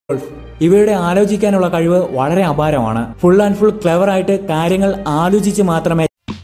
ഇവയുടെ ആലോചിക്കാനുള്ള കഴിവ് വളരെ അപാരമാണ് ഫുൾ ആൻഡ് ഫുൾ ക്ലെവർ ആയിട്ട് കാര്യങ്ങൾ ആലോചിച്ച് മാത്രമേ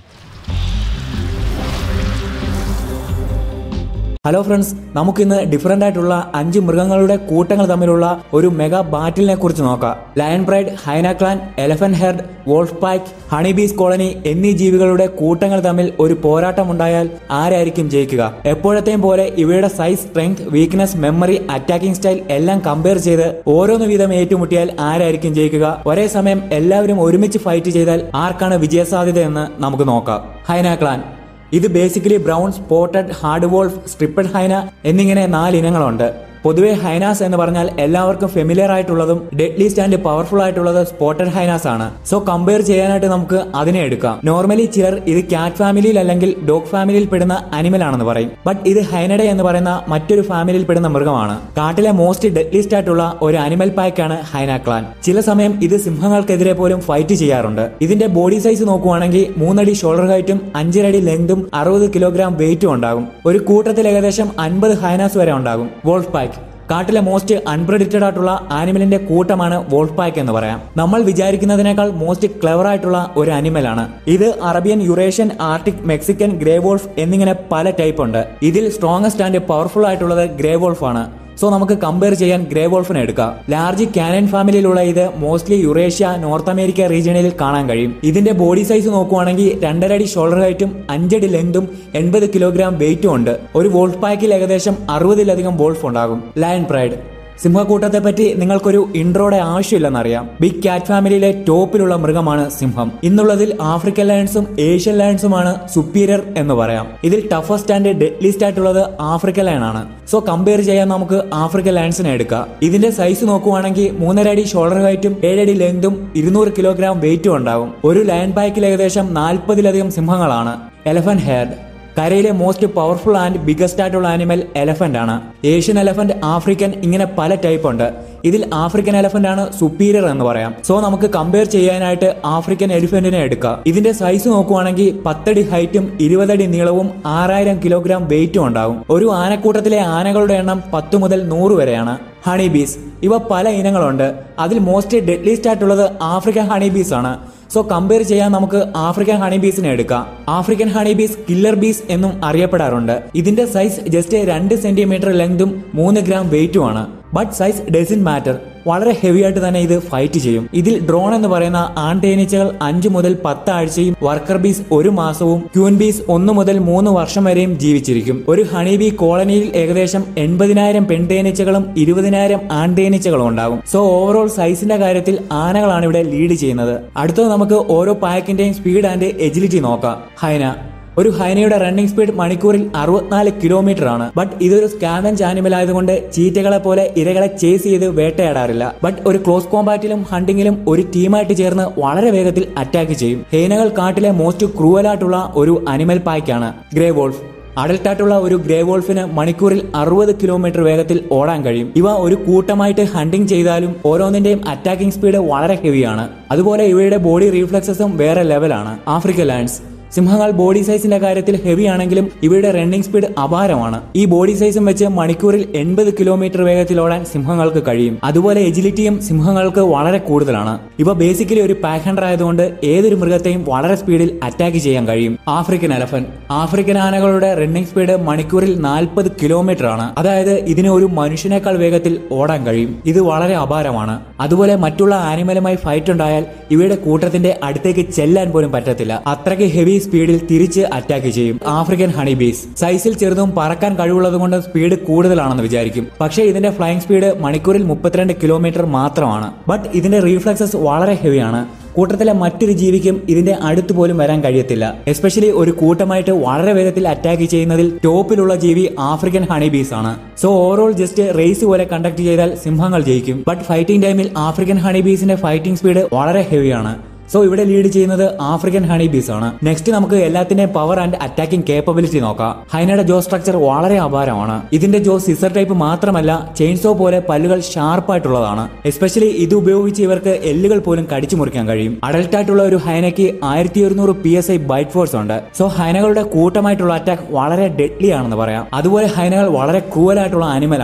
ഹലോ ഫ്രണ്ട്സ് നമുക്കിന്ന് ഡിഫറെന്റ് ആയിട്ടുള്ള അഞ്ച് മൃഗങ്ങളുടെ കൂട്ടങ്ങൾ തമ്മിലുള്ള ഒരു മെഗാ ബാറ്റിലിനെ കുറിച്ച് നോക്കാം lion pride hyena clan elephant herd wolf pack honeybees colony എന്നീ ജീവികളുടെ കൂട്ടങ്ങൾ തമ്മിൽ ഒരു പോരാട്ടം ഉണ്ടായാൽ ആരായിരിക്കും ജയിക്കുക എപ്പോഴത്തെയും പോലെ ഇവയുടെ size strength weakness memory attacking style എല്ലാം കമ്പയർ ചെയ്ത് ഓരോന്ന് വീതം ഏറ്റുമുട്ടിയാൽ ആരായിരിക്കും ജയിക്കുക ഒരേ സമയം എല്ലാവരും ഒരുമിച്ച് ഫൈറ്റ് ചെയ്താൽ ആർക്കാണ് വിജയസാധ്യത എന്ന് നമുക്ക് നോക്കാം ഹൈനാക്ലാൻ ഇത് basically brown spotted aardwolf striped hyena എന്നിങ്ങനെ നാല് ഇനങ്ങളുണ്ട് പൊതുവെ ഹൈനാസ് എന്ന് പറഞ്ഞാൽ എല്ലാവർക്കും ഫെമിലിയർ ആയിട്ടുള്ളതും ഡെഡ്ലിസ്റ്റ് ആൻഡ് പവർഫുൾ ആയിട്ടുള്ളത് സ്പോട്ടഡ് ഹൈനാസ് ആണ് സോ കമ്പയർ ചെയ്യാനായിട്ട് നമുക്ക് അതിനെ എടുക്കാം നോർമലി ചിലർ ഇത് ക്യാറ്റ് ഫാമിലിയിൽ അല്ലെങ്കിൽ ഡോഗ് ഫാമിലിയിൽ പെടുന്ന അനിമൽ ആണെന്ന് പറയും ബട്ട് ഇത് ഹൈനഡെ എന്ന് പറയുന്ന മറ്റൊരു ഫാമിലിയിൽ പെടുന്ന മൃഗമാണ് കാട്ടിലെ മോസ്റ്റ് ഡെഡ്ലിസ്റ്റ് ആയിട്ടുള്ള ഒരു അനിമൽ പാക്കാണ് ഹൈനാക്ലാൻ ചില സമയം ഇത് സിംഹങ്ങൾക്കെതിരെ പോലും ഫൈറ്റ് ചെയ്യാറുണ്ട് ഇതിന്റെ ബോഡി സൈസ് നോക്കുവാണെങ്കിൽ മൂന്നടി ഷോൾഡർ ഹൈറ്റും അഞ്ചരടി ലെങ്തും അറുപത് കിലോഗ്രാം വെയിറ്റും ഉണ്ടാകും ഒരു കൂട്ടത്തിൽ ഏകദേശം അൻപത് ഹൈനാസ് വരെ ഉണ്ടാകും വോൾഫ് പാക്ക് കാട്ടിലെ മോസ്റ്റ് അൺപ്രഡിക്റ്റഡ് ആയിട്ടുള്ള ആനിമലിന്റെ കൂട്ടമാണ് വോൾഫ് പാക്ക് എന്ന് പറയാം നമ്മൾ വിചാരിക്കുന്നതിനേക്കാൾ മോസ്റ്റ് ക്ലെവർ ആയിട്ടുള്ള ഒരു അനിമലാണ് ഇത് Arabian Eurasian Arctic Mexican grey wolf എന്നിങ്ങനെ പല ടൈപ്പ് ഉണ്ട് ഇതിൽ സ്ട്രോങ്ങസ്റ്റ് ആൻഡ് പവർഫുൾ ആയിട്ടുള്ളത് ഗ്രേ വോൾഫ് ആണ് സോ നമുക്ക് കമ്പയർ ചെയ്യാൻ ഗ്രേ വോൾഫിനെ എടുക്കാം ലാർജ് കാനൻ ഫാമിലിയിലുള്ള ഇത് മോസ്റ്റ്ലി യുറേഷ്യ നോർത്ത് അമേരിക്ക റീജിയനിൽ കാണാൻ കഴിയും ഇതിന്റെ ബോഡി സൈസ് നോക്കുവാണെങ്കിൽ രണ്ടരടി ഷോൾഡർ ഹൈറ്റും അഞ്ചടി ലെങ്തും എൺപത് കിലോഗ്രാം വെയിറ്റും ഉണ്ട് ഒരു വോൾഫ് പാക്കിൽ ഏകദേശം അറുപതിലധികം വോൾഫ് ഉണ്ടാകും ലയൺ പ്രൈഡ് സിംഹക്കൂട്ടത്തെ പറ്റി നിങ്ങൾക്കൊരു ഇൻട്രോയുടെ ആവശ്യമില്ലെന്നറിയാം ബിഗ് കാറ്റ് ഫാമിലിയിലെ ടോപ്പിലുള്ള മൃഗമാണ് സിംഹം ഇന്നുള്ളതിൽ ആഫ്രിക്കൻ ലയൺസും ഏഷ്യൻ ലയൺസുമാണ് സുപ്പീരിയർ എന്ന് പറയാം ഇതിൽ ടഫസ്റ്റ് ആൻഡ് ഡെഡ്ലിസ്റ്റ് ആയിട്ടുള്ളത് ആഫ്രിക്കൻ ലയൺ ആണ് സോ കമ്പയർ ചെയ്യാൻ നമുക്ക് ആഫ്രിക്കൻ ലയൺസിനെ എടുക്കാം ഇതിന്റെ സൈസ് നോക്കുവാണെങ്കിൽ മൂന്നര അടി ഷോൾഡർ ഹൈറ്റും ഏഴടി ലെങ്തും ഇരുന്നൂറ് കിലോഗ്രാം വെയിറ്റും ഉണ്ടാവും ഒരു ലയൺ പാക്കിൽ ഏകദേശം നാൽപ്പതിലധികം സിംഹങ്ങളാണ് എലഫന്റ് ഹെയർഡ് കരയിലെ മോസ്റ്റ് പവർഫുൾ ആൻഡ് ബിഗസ്റ്റ് ആയിട്ടുള്ള ആനിമൽ എലഫന്റ് ആണ് ഏഷ്യൻ എലഫന്റ് ആഫ്രിക്കൻ ഇങ്ങനെ പല ടൈപ്പ് ഉണ്ട് ഇതിൽ ആഫ്രിക്കൻ എലഫന്റ് ആണ് സുപ്പീരിയർ എന്ന് പറയാം സോ നമുക്ക് കമ്പയർ ചെയ്യാനായിട്ട് ആഫ്രിക്കൻ എലിഫന്റിനെ എടുക്കാം ഇതിന്റെ സൈസ് നോക്കുവാണെങ്കിൽ പത്തടി ഹൈറ്റും ഇരുപതടി നീളവും ആറായിരം കിലോഗ്രാം വെയിറ്റും ഉണ്ടാവും ഒരു ആനക്കൂട്ടത്തിലെ ആനകളുടെ എണ്ണം പത്ത് മുതൽ നൂറ് വരെയാണ് ഹണി ബീസ് ഇവ പല ഇനങ്ങളുണ്ട് അതിൽ മോസ്റ്റ് ഡെഡ്ലിസ്റ്റ് ആയിട്ടുള്ളത് ആഫ്രിക്കൻ ഹണി ബീസ് ആണ് സോ കമ്പയർ ചെയ്യാൻ നമുക്ക് ആഫ്രിക്കൻ ഹണി ബീസിനെ എടുക്കാം African honey bees killer bees എന്നും അറിയപ്പെടാറുണ്ട് ഇതിന്റെ സൈസ് ജസ്റ്റ് രണ്ട് സെന്റിമീറ്റർ ലെങ്തും മൂന്ന് ഗ്രാം വെയിറ്റും ആണ് ബട്ട് സൈസ് ഡസൻ മാറ്റർ വളരെ ഹെവി ആയിട്ട് തന്നെ ഇത് ഫൈറ്റ് ചെയ്യും ഇതിൽ ഡ്രോൺ എന്ന് പറയുന്ന ആൺ തേനീച്ചകൾ അഞ്ചു മുതൽ പത്ത് ആഴ്ചയും വർക്കർ ബീസ് ഒരു മാസവും ക്യൂൻ ബീസ് ഒന്ന് മുതൽ മൂന്ന് വർഷം വരെയും ജീവിച്ചിരിക്കും ഒരു ഹണി ബീ കോളനിയിൽ ഏകദേശം എൺപതിനായിരം പെൺതേനീച്ചകളും ഇരുപതിനായിരം ആൺ തേനീച്ചകളും ഉണ്ടാകും സോ ഓവറോൾ സൈസിന്റെ കാര്യത്തിൽ ആനകളാണ് ഇവിടെ ലീഡ് ചെയ്യുന്നത് അടുത്തത് നമുക്ക് ഓരോ പാക്കിന്റെയും സ്പീഡ് ആൻഡ് എജിലിറ്റി നോക്കാം ഹൈന ഒരു ഹൈനയുടെ റണ്ണിംഗ് സ്പീഡ് മണിക്കൂറിൽ അറുപത്തിനാല് കിലോമീറ്റർ ആണ് ബട്ട് ഇതൊരു സ്കാവഞ്ച് ആനിമൽ ആയതുകൊണ്ട് ചീറ്റകളെ പോലെ ഇരകളെ ചേസ് ചെയ്ത് വേട്ടയാടാറില്ല ബട്ട് ഒരു ക്ലോസ് കോമ്പാറ്റിലും ഹണ്ടിങ്ങിലും ഒരു ടീമായിട്ട് ചേർന്ന് വളരെ വേഗത്തിൽ അറ്റാക്ക് ചെയ്യും ഹൈനകൾ കാട്ടിലെ മോസ്റ്റ് ക്രൂവലായിട്ടുള്ള ഒരു അനിമൽ പായ്ക്കാണ് ഗ്രേ വോൾഫ് അഡൽട്ടായിട്ടുള്ള ഒരു ഗ്രേ വോൾഫിന് മണിക്കൂറിൽ അറുപത് കിലോമീറ്റർ വേഗത്തിൽ ഓടാൻ കഴിയും ഇവ ഒരു കൂട്ടമായിട്ട് ഹണ്ടിങ് ചെയ്താലും ഓരോന്നിന്റെയും അറ്റാക്കിംഗ് സ്പീഡ് വളരെ ഹെവിയാണ് അതുപോലെ ഇവയുടെ ബോഡി റീഫ്ലക്സസും വേറെ ലെവലാണ് ആഫ്രിക്കൻ ലാൻഡ്സ് സിംഹങ്ങൾ ബോഡി സൈസിന്റെ കാര്യത്തിൽ ഹെവി ആണെങ്കിലും ഇവയുടെ റണ്ണിംഗ് സ്പീഡ് അപാരമാണ് ഈ ബോഡി സൈസും വെച്ച് മണിക്കൂറിൽ എൺപത് കിലോമീറ്റർ വേഗത്തിൽ ഓടാൻ സിംഹങ്ങൾക്ക് കഴിയും അതുപോലെ എജിലിറ്റിയും സിംഹങ്ങൾക്ക് വളരെ കൂടുതലാണ് ഇവ ബേസിക്കലി ഒരു പാക്കണ്ടർ ആയതുകൊണ്ട് ഏതൊരു മൃഗത്തെയും വളരെ സ്പീഡിൽ അറ്റാക്ക് ചെയ്യാൻ കഴിയും ആഫ്രിക്കൻ എലഫന്റ് ആഫ്രിക്കൻ ആനകളുടെ റണ്ണിംഗ് സ്പീഡ് മണിക്കൂറിൽ നാൽപ്പത് കിലോമീറ്റർ ആണ് അതായത് ഇതിന് ഒരു മനുഷ്യനേക്കാൾ വേഗത്തിൽ ഓടാൻ കഴിയും ഇത് വളരെ അപാരമാണ് അതുപോലെ മറ്റുള്ള ആനിമലുമായി ഫൈറ്റ് ഉണ്ടായാൽ ഇവയുടെ കൂട്ടത്തിന്റെ അടുത്തേക്ക് ചെല്ലാൻ പോലും പറ്റത്തില്ല അത്രയ്ക്ക് ഹെവി സ്പീഡിൽ തിരിച്ച് അറ്റാക്ക് ചെയ്യും ആഫ്രിക്കൻ ഹണി ബീസ് സൈസിൽ ചെറുതും പറക്കാൻ കഴിവുള്ളത് കൊണ്ട് സ്പീഡ് കൂടുതലാണെന്ന് വിചാരിക്കും പക്ഷേ ഇതിന്റെ ഫ്ലൈങ് സ്പീഡ് മണിക്കൂറിൽ മുപ്പത്തിരണ്ട് കിലോമീറ്റർ മാത്രമാണ് ബട്ട് ഇതിന്റെ റീഫ്ലക്സസ് വളരെ ഹെവിയാണ് കൂട്ടത്തിലെ മറ്റൊരു ജീവിക്കും ഇതിന്റെ അടുത്ത് പോലും വരാൻ കഴിയത്തില്ല എസ്പെഷ്യലി ഒരു കൂട്ടമായിട്ട് വളരെ വേഗത്തിൽ അറ്റാക്ക് ചെയ്യുന്നതിൽ ടോപ്പിലുള്ള ജീവി ആഫ്രിക്കൻ ഹണി ബീസ് ആണ് സോ ഓവറോൾ ജസ്റ്റ് റേസ് പോലെ കണ്ടക്ട് ചെയ്താൽ സിംഹങ്ങൾ ജയിക്കും ബട്ട് ഫൈറ്റിംഗ് ടൈമിൽ ആഫ്രിക്കൻ ഹണി ബീസിന്റെ ഫൈറ്റിംഗ് സ്പീഡ് വളരെ ഹെവിയാണ് സോ ഇവിടെ ലീഡ് ചെയ്യുന്നത് ആഫ്രിക്കൻ ഹണി ബീസ് ആണ് നെക്സ്റ്റ് നമുക്ക് എല്ലാത്തിന്റെയും പവർ ആൻഡ് അറ്റാക്കിംഗ് കേപ്പബിലിറ്റി നോക്കാം ഹൈനയുടെ ജോ സ്ട്രക്ചർ വളരെ അപാരമാണ് ഇതിന്റെ ജോ സിസർ ടൈപ്പ് മാത്രമല്ല ചെയിൻസോ പോലെ പല്ലുകൾ ഷാർപ്പായിട്ടുള്ളതാണ് എസ്പെഷ്യലി ഇത് ഉപയോഗിച്ച് ഇവർക്ക് എല്ലുകൾ പോലും കടിച്ചു മുറിക്കാൻ കഴിയും അഡൽട്ട് ആയിട്ടുള്ള ഒരു ഹൈനയ്ക്ക് ആയിരത്തി ഒരുന്നൂറ് P S I bite force ഉണ്ട് സോ ഹൈനകളുടെ കൂട്ടമായിട്ടുള്ള അറ്റാക്ക് വളരെ ഡെഡ്ലി ആണെന്ന് പറയാം അതുപോലെ ഹൈനകൾ വളരെ ക്രൂവലായിട്ടുള്ള ആനിമൽ ആണ്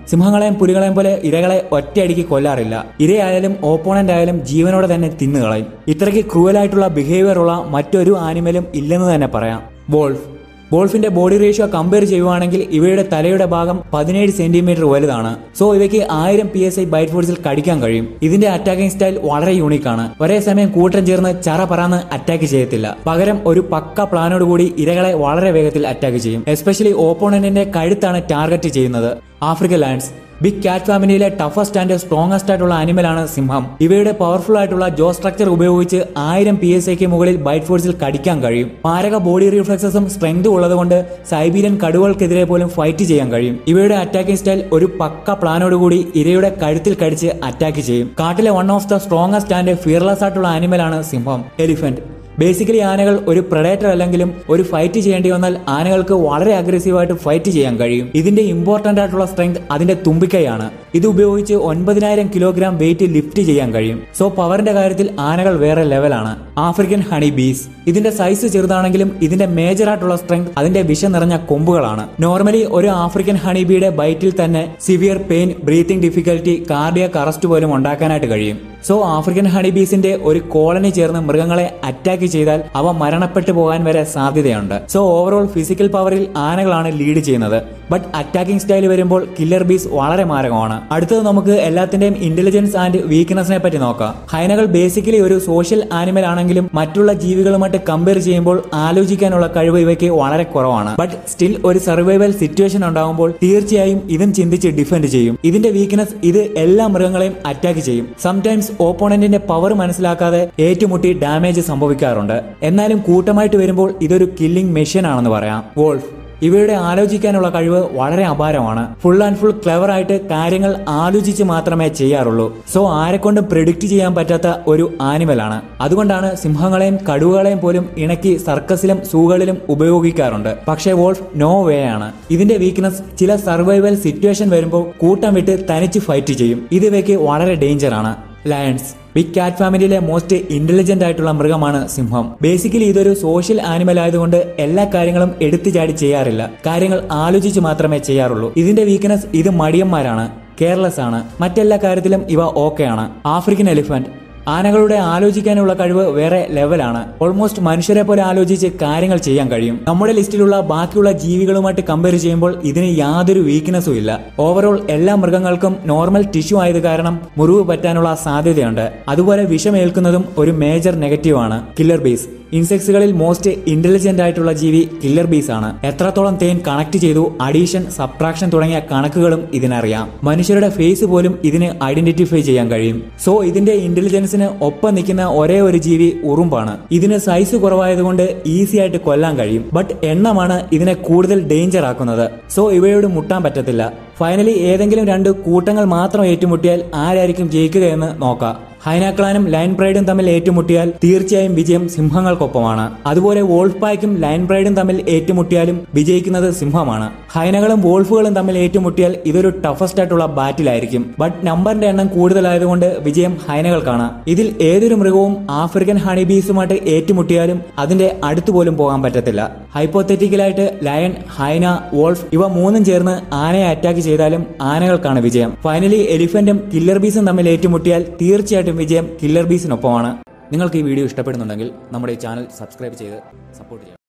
സിംഹങ്ങളെയും പുലികളെയും പോലെ ഇരകളെ ഒറ്റയടിക്ക് കൊല്ലാറില്ല ഇരയായാലും ഓപ്പോണന്റ് ആയാലും ജീവനോടെ തന്നെ തിന്നുകളയും ഇത്രയ്ക്ക് ക്രൂവലായിട്ടുള്ള ബിഹേവിയർ ഉള്ള മറ്റൊരു ആനിമലും ഇല്ലെന്ന് തന്നെ പറയാം വോൾഫ് വോൾഫിന്റെ ബോഡി റേഷ്യോ കമ്പയർ ചെയ്യുവാണെങ്കിൽ ഇവയുടെ തലയുടെ ഭാഗം പതിനേഴ് സെന്റിമീറ്റർ വലുതാണ് സോ ഇവയ്ക്ക് ആയിരം പി എസ് ഐ ബൈറ്റ് ഫോഴ്സിൽ കടിക്കാൻ കഴിയും ഇതിന്റെ അറ്റാക്കിംഗ് സ്റ്റൈൽ വളരെ യൂണിക്കാണ് ഒരേ സമയം കൂട്ടം ചേർന്ന് ചറ പറന്ന് അറ്റാക്ക് ചെയ്യത്തില്ല പകരം ഒരു പക്ക പ്ലാനോട് കൂടി ഇരകളെ വളരെ വേഗത്തിൽ അറ്റാക്ക് ചെയ്യും എസ്പെഷ്യലി ഓപ്പോണന്റിന്റെ കഴുത്താണ് ടാർഗറ്റ് ചെയ്യുന്നത് ആഫ്രിക്കൻ ലാൻഡ്സ് ബിഗ് കാറ്റ് ഫാമിലിയിലെ ടഫസ്റ്റ് ആൻഡ് സ്ട്രോങ്ങസ്റ്റ് ആയിട്ടുള്ള ആനിമലാണ് സിംഹം ഇവയുടെ പവർഫുൾ ആയിട്ടുള്ള ജോ സ്ട്രക്ചർ ഉപയോഗിച്ച് ആയിരം പി എസ് ഐക്ക് മുകളിൽ ബൈറ്റ് ഫോഴ്സിൽ കടിക്കാൻ കഴിയും മാരക ബോഡി റിഫ്ലക്സസും സ്ട്രെങ്തും ഉള്ളതുകൊണ്ട് സൈബീരിയൻ കടുവകൾക്കെതിരെ പോലും ഫൈറ്റ് ചെയ്യാൻ കഴിയും ഇവയുടെ അറ്റാക്കിംഗ് സ്റ്റൈൽ ഒരു പക്ക പ്ലാനോടുകൂടി ഇരയുടെ കഴുത്തിൽ കടിച്ച് അറ്റാക്ക് ചെയ്യും കാട്ടിലെ one of the strongest and fearless ആയിട്ടുള്ള ആനിമലാണ് സിംഹം എലിഫന്റ് ബേസിക്കലി ആനകൾ ഒരു പ്രഡേറ്റർ അല്ലെങ്കിലും ഒരു ഫൈറ്റ് ചെയ്യേണ്ടി വന്നാൽ ആനകൾക്ക് വളരെ അഗ്രസീവായിട്ട് ഫൈറ്റ് ചെയ്യാൻ കഴിയും ഇതിന്റെ ഇമ്പോർട്ടന്റ് ആയിട്ടുള്ള സ്ട്രെങ്ത് അതിന്റെ തുമ്പിക്കൈയാണ് ഇത് ഉപയോഗിച്ച് ഒൻപതിനായിരം കിലോഗ്രാം വെയിറ്റ് ലിഫ്റ്റ് ചെയ്യാൻ കഴിയും സോ പവറിന്റെ കാര്യത്തിൽ ആനകൾ വേറെ ലെവലാണ് ആഫ്രിക്കൻ ഹണി ബീസ് ഇതിന്റെ സൈസ് ചെറുതാണെങ്കിലും ഇതിന്റെ മേജർ ആയിട്ടുള്ള സ്ട്രെങ്ത് അതിന്റെ വിഷം നിറഞ്ഞ കൊമ്പുകളാണ് നോർമലി ഒരു ആഫ്രിക്കൻ ഹണി ബീയുടെ ബൈറ്റിൽ തന്നെ severe pain breathing difficulty cardiac arrest പോലും ഉണ്ടാക്കാനായിട്ട് കഴിയും സോ ആഫ്രിക്കൻ ഹണിബീസിന്റെ ഒരു കോളനി ചേർന്ന് മൃഗങ്ങളെ അറ്റാക്ക് ചെയ്താൽ അവ മരണപ്പെട്ടു പോകാൻ വരെ സാധ്യതയുണ്ട് സോ ഓവറോൾ ഫിസിക്കൽ പവറിൽ ആനകളാണ് ലീഡ് ചെയ്യുന്നത് ബട്ട് അറ്റാക്കിംഗ് സ്റ്റൈൽ വരുമ്പോൾ കില്ലർ ബീസ് വളരെ മാരകമാണ് അടുത്തത് നമുക്ക് എല്ലാത്തിന്റെയും ഇന്റലിജൻസ് ആൻഡ് വീക്ക്നെസ്സിനെ പറ്റി നോക്കാം ഹൈനകൾ ബേസിക്കലി ഒരു സോഷ്യൽ ആനിമൽ ആണെങ്കിലും മറ്റുള്ള ജീവികളുമായിട്ട് കമ്പയർ ചെയ്യുമ്പോൾ ആലോചിക്കാനുള്ള കഴിവ് ഇവയ്ക്ക് വളരെ കുറവാണ് ബട്ട് സ്റ്റിൽ ഒരു സർവൈവൽ സിറ്റുവേഷൻ ഉണ്ടാകുമ്പോൾ തീർച്ചയായും ഇതും ചിന്തിച്ച് ഡിഫെൻഡ് ചെയ്യും ഇതിന്റെ വീക്ക്നെസ് ഇത് എല്ലാ മൃഗങ്ങളെയും അറ്റാക്ക് ചെയ്യും സംടൈംസ് ഓപ്പോണന്റിന്റെ പവർ മനസ്സിലാക്കാതെ ഏറ്റുമുട്ടി ഡാമേജ് സംഭവിക്കാറുണ്ട് എന്നാലും കൂട്ടമായിട്ട് വരുമ്പോൾ ഇതൊരു കില്ലിംഗ് മെഷീൻ ആണെന്ന് പറയാം വോൾഫ് ഇവയുടെ ആലോചിക്കാനുള്ള കഴിവ് വളരെ അപാരമാണ് ഫുൾ ആൻഡ് ഫുൾ ക്ലെവർ ആയിട്ട് കാര്യങ്ങൾ ആലോചിച്ച് മാത്രമേ ചെയ്യാറുള്ളൂ സോ ആരെക്കൊണ്ടും പ്രിഡിക്റ്റ് ചെയ്യാൻ പറ്റാത്ത ഒരു ആനിമലാണ് അതുകൊണ്ടാണ് സിംഹങ്ങളെയും കടുവകളെയും പോലും ഇണക്കി സർക്കസിലും സൂകളിലും ഉപയോഗിക്കാറുണ്ട് പക്ഷേ വോൾഫ് നോ വേ ആണ് ഇതിന്റെ വീക്ക്നെസ് ചില സർവൈവൽ സിറ്റുവേഷൻ വരുമ്പോൾ കൂട്ടം വിട്ട് തനിച്ച് ഫൈറ്റ് ചെയ്യും ഇത് ഇവയ്ക്ക് വളരെ ഡേഞ്ചർ ആണ് ലയൺസ് ബിഗ് കാറ്റ് ഫാമിലിയിലെ മോസ്റ്റ് ഇന്റലിജന്റ് ആയിട്ടുള്ള മൃഗമാണ് സിംഹം ബേസിക്കലി ഇതൊരു സോഷ്യൽ ആനിമൽ ആയതുകൊണ്ട് എല്ലാ കാര്യങ്ങളും എടുത്തു ചാടി ചെയ്യാറില്ല കാര്യങ്ങൾ ആലോചിച്ച് മാത്രമേ ചെയ്യാറുള്ളൂ ഇതിന്റെ വീക്ക്നെസ് ഇത് മടിയന്മാരാണ് കെയർലെസ് ആണ് മറ്റെല്ലാ കാര്യത്തിലും ഇവ ഓക്കെയാണ് ആഫ്രിക്കൻ എലിഫന്റ് ആനകളുടെ ആലോചിക്കാനുള്ള കഴിവ് വേറെ ലെവലാണ് ഓൾമോസ്റ്റ് മനുഷ്യരെ പോലെ ആലോചിച്ച് കാര്യങ്ങൾ ചെയ്യാൻ കഴിയും നമ്മുടെ ലിസ്റ്റിലുള്ള ബാക്കിയുള്ള ജീവികളുമായിട്ട് കമ്പയർ ചെയ്യുമ്പോൾ ഇതിന് യാതൊരു വീക്ക്നെസ്സും ഇല്ല ഓവറോൾ എല്ലാ മൃഗങ്ങൾക്കും നോർമൽ ടിഷ്യൂ ആയത് കാരണം മുറിവ് പറ്റാനുള്ള സാധ്യതയുണ്ട് അതുപോലെ വിഷമേൽക്കുന്നതും ഒരു മേജർ നെഗറ്റീവാണ് കില്ലർ ബീസ് ഇൻസെക്ട്സുകളിൽ മോസ്റ്റ് ഇന്റലിജന്റ് ആയിട്ടുള്ള ജീവി കില്ലർ ബീസ് ആണ് എത്രത്തോളം തേൻ കണക്ട് ചെയ്തു അഡീഷൻ സബ്ട്രാക്ഷൻ തുടങ്ങിയ കണക്കുകളും ഇതിനറിയാം മനുഷ്യരുടെ ഫേസ് പോലും ഇതിന് ഐഡന്റിഫൈ ചെയ്യാൻ കഴിയും സോ ഇതിന്റെ ഇന്റലിജൻസിന് ഒപ്പം നിൽക്കുന്ന ഒരേ ഒരു ജീവി ഉറുമ്പാണ് ഇതിന് സൈസ് കുറവായതുകൊണ്ട് ഈസി ആയിട്ട് കൊല്ലാൻ കഴിയും ബട്ട് എണ്ണമാണ് ഇതിനെ കൂടുതൽ ഡേഞ്ചർ ആക്കുന്നത് സോ ഇവയോട് മുട്ടാൻ പറ്റത്തില്ല ഫൈനലി ഏതെങ്കിലും രണ്ട് കൂട്ടങ്ങൾ മാത്രം ഏറ്റുമുട്ടിയാൽ ആരായിരിക്കും ജയിക്കുക എന്ന് നോക്കാം ഹൈനാക്ലാനും ലൈൻ പ്രൈഡും തമ്മിൽ ഏറ്റുമുട്ടിയാൽ തീർച്ചയായും വിജയം സിംഹങ്ങൾക്കൊപ്പമാണ് അതുപോലെ വോൾഫ് പായ്ക്കും ലൈൻ പ്രൈഡും തമ്മിൽ ഏറ്റുമുട്ടിയാലും വിജയിക്കുന്നത് സിംഹമാണ് ഹൈനകളും വോൾഫുകളും തമ്മിൽ ഏറ്റുമുട്ടിയാൽ ഇതൊരു ടഫസ്റ്റ് ആയിട്ടുള്ള ബാറ്റിലായിരിക്കും ബട്ട് നമ്പറിന്റെ എണ്ണം കൂടുതലായതുകൊണ്ട് വിജയം ഹൈനകൾക്കാണ് ഇതിൽ ഏതൊരു മൃഗവും ആഫ്രിക്കൻ ഹണിബീസുമായിട്ട് ഏറ്റുമുട്ടിയാലും അതിന്റെ അടുത്തു പോലും പോകാൻ പറ്റത്തില്ല ഹൈപ്പോത്തറ്റിക്കലായിട്ട് ലയൺ ഹൈന വോൾഫ് ഇവ മൂന്നും ചേർന്ന് ആനയെ അറ്റാക്ക് ചെയ്താലും ആനകൾക്കാണ് വിജയം ഫൈനലി എലിഫന്റും കില്ലർ ബീസും തമ്മിൽ ഏറ്റുമുട്ടിയാൽ തീർച്ചയായിട്ടും വിജയം കില്ലർ ബീസിനൊപ്പമാണ് നിങ്ങൾക്ക് ഈ വീഡിയോ ഇഷ്ടപ്പെടുന്നുണ്ടെങ്കിൽ നമ്മുടെ ഈ ചാനൽ സബ്സ്ക്രൈബ് ചെയ്ത് സപ്പോർട്ട് ചെയ്യണം